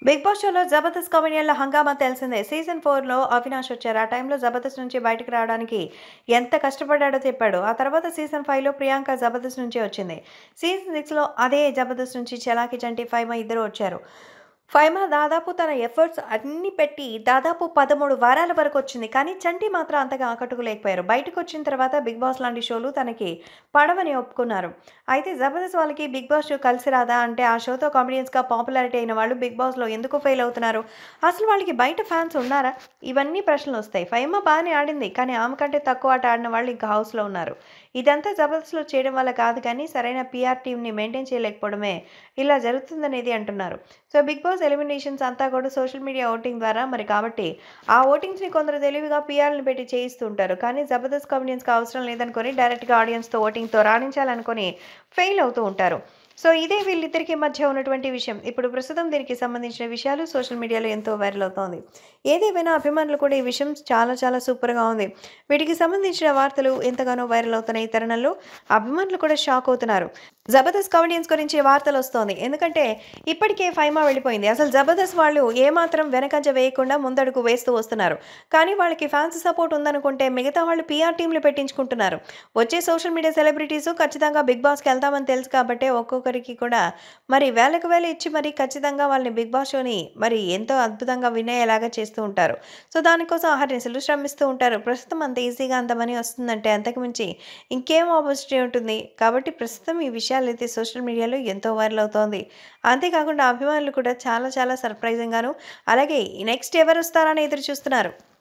big boss షోలో జబర్దస్త్ కామెడియన్ల హంగామా తెలిసిందే సీజన్ ఫోర్లో అవినాష్ వచ్చారు ఆ టైంలో జబర్దస్త్ నుంచి బయటకు రావడానికి ఎంత కష్టపడ్డాడో చెప్పాడు ఆ తర్వాత సీజన్ ఫైవ్లో ప్రియాంక జబర్దస్త్ నుంచే వచ్చింది సీజన్ సిక్స్లో అదే జబర్దస్త్ నుంచి చలాకి చంటి ఫైమా ఇద్దరు వచ్చారు ఫైమా దాదాపు తన ఎఫర్ట్స్ అన్ని పెట్టి దాదాపు పదమూడు వారాల వరకు వచ్చింది కానీ చంటి మాత్రం అంతగా ఆకట్టుకోలేకపోయారు బయటకు వచ్చిన తర్వాత బిగ్ బాస్ లాంటి షోలు తనకి పడవని ఒప్పుకున్నారు అయితే జబర్దస్త్ వాళ్ళకి బిగ్ బాస్ షో కలిసి రాదా అంటే ఆ షోతో కామెడియన్స్గా పాపులారిటీ అయిన వాళ్ళు బిగ్ బాస్లో ఎందుకు ఫెయిల్ అవుతున్నారు అసలు వాళ్ళకి బయట ఫ్యాన్స్ ఉన్నారా ఇవన్నీ ప్రశ్నలు వస్తాయి ఫైమా బాగానే ఆడింది కానీ ఆమె కంటే తక్కువ ఆట ఆడిన వాళ్ళు ఇంకా హౌస్లో ఉన్నారు ఇదంతా జబర్దస్త్లో చేయడం వల్ల కాదు కానీ సరైన పిఆర్ టీంని మెయింటైన్ చేయలేకపోవడమే ఇలా జరుగుతుందనేది అంటున్నారు సో బిగ్ బాస్ ఎలిమినేషన్స్ అంతా కూడా సోషల్ మీడియా ఓటింగ్ ద్వారా మరి కాబట్టి ఆ ఓటింగ్స్ని కొందరు తెలివిగా పిఆర్ని పెట్టి చేయిస్తూ ఉంటారు కానీ జబర్దస్త్ కామెడియన్స్కి అవసరం లేదనుకొని డైరెక్ట్గా ఆడియన్స్తో ఓటింగ్తో రాణించాలనుకొని ఫెయిల్ అవుతూ ఉంటారు సో ఇదే వీళ్ళిద్దరికి మధ్య ఉన్నటువంటి విషయం ఇప్పుడు ప్రస్తుతం దీనికి సంబంధించిన విషయాలు సోషల్ మీడియాలో ఎంతో వైరల్ అవుతోంది ఏదేమైనా అభిమానులు కూడా ఈ విషయం చాలా చాలా సూపర్గా ఉంది వీటికి సంబంధించిన వార్తలు ఎంతగానో వైరల్ అవుతున్న ఈ తరుణంలో అభిమానులు కూడా షాక్ అవుతున్నారు జబర్దస్త్ కామెడియన్స్ గురించి వార్తలు వస్తోంది ఎందుకంటే ఇప్పటికే ఫైమా వెళ్ళిపోయింది అసలు జబర్దస్త్ వాళ్ళు ఏమాత్రం వెనకంజ వేయకుండా ముందడుగు వేస్తూ వస్తున్నారు కానీ వాళ్ళకి ఫ్యాన్స్ సపోర్ట్ ఉందనుకుంటే మిగతా వాళ్ళు పీఆర్ టీంలు పెట్టించుకుంటున్నారు వచ్చే సోషల్ మీడియా సెలబ్రిటీస్ ఖచ్చితంగా బిగ్ బాస్కి వెళ్తామని తెలుసు కాబట్టి ఒక్కొక్కరికి కూడా మరి వేలకు వేలు ఇచ్చి మరి ఖచ్చితంగా వాళ్ళని బిగ్ బాస్ షోని మరి ఎంతో అద్భుతంగా వినేలాగా చేస్తూ ఉంటారు సో దానికోసం ఆహర్నిశలు శ్రమిస్తూ ఉంటారు ప్రస్తుతం అంత ఈజీగా అంత మనీ వస్తుందంటే అంతకుమించి ఇంకేం ఆపర్చునిటీ ఉంటుంది కాబట్టి ప్రస్తుతం ఈ విషయాలు అయితే సోషల్ మీడియాలో ఎంతో వైరల్ అవుతోంది అంతేకాకుండా అభిమానులు కూడా చాలా చాలా సర్ప్రైజింగ్గాను అలాగే నెక్స్ట్ ఎవరు వస్తారని ఎదురు చూస్తున్నారు